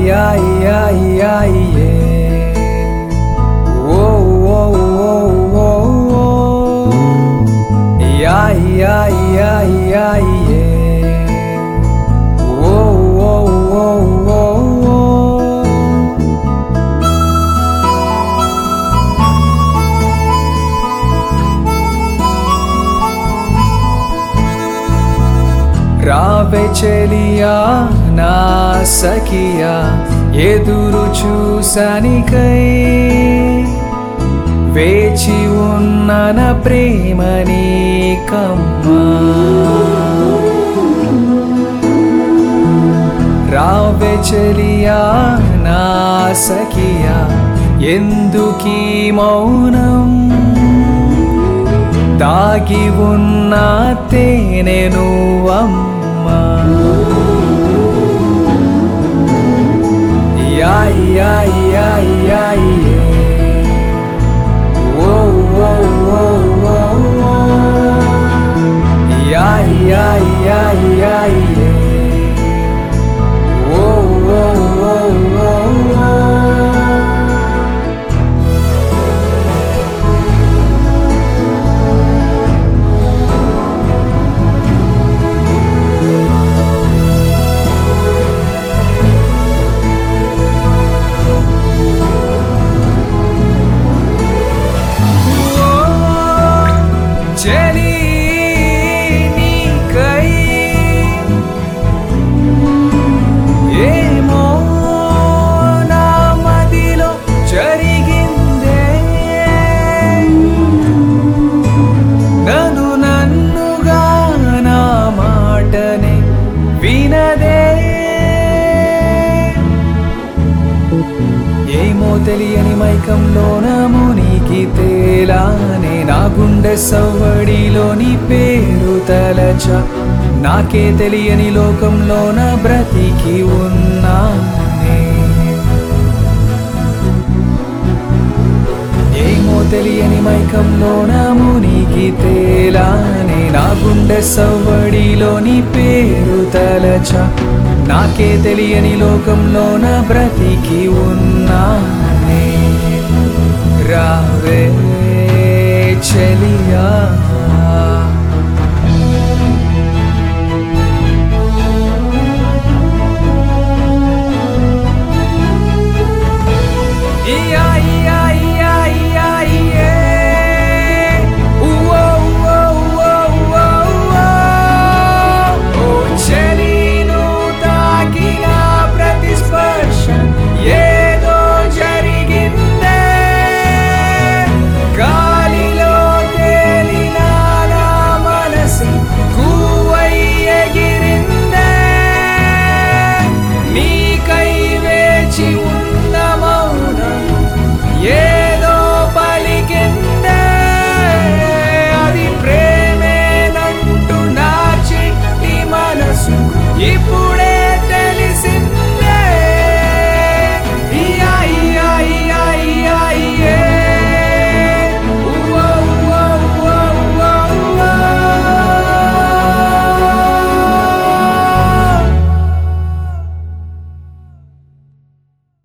రావే చెలియా నా సఖియా ఎదురు చూసనికై వేచి ఉన్న నా ప్రేమ నీకమ్మా రావే చెలియా నా సఖియా ఎందుకీ మౌనం దాగి ఉన్న తేనె నువ్వమ్మా యాయ్ యాయ్ యాయ్ యాయ్ యే. ఓ ఓ ఓ ఓ ఓ. యాయ్ యాయ్ యాయ్ యాయ్ యే. ఓ ఓ ఓ ఓ ఓ. చెలి నీకై ఏమో నా మదిలో జరిగిందే నన్ను నన్నుగా నా మాటనే వినదే ఏమో తెలియని మైకంలోన మునికి తేలానే నా గుండె సవ్వడిలోని పేరు తలచ నాకే తెలియని లోకంలోన బ్రతికి ఉన్నానే ఏమో తెలియని మైకంలోన మునికి తేలానే నా గుండె సవ్వడిలోని పేరు తలచ నాకే తెలియని లోకంలోన బ్రతికి ఉన్నానే రావే చెలియా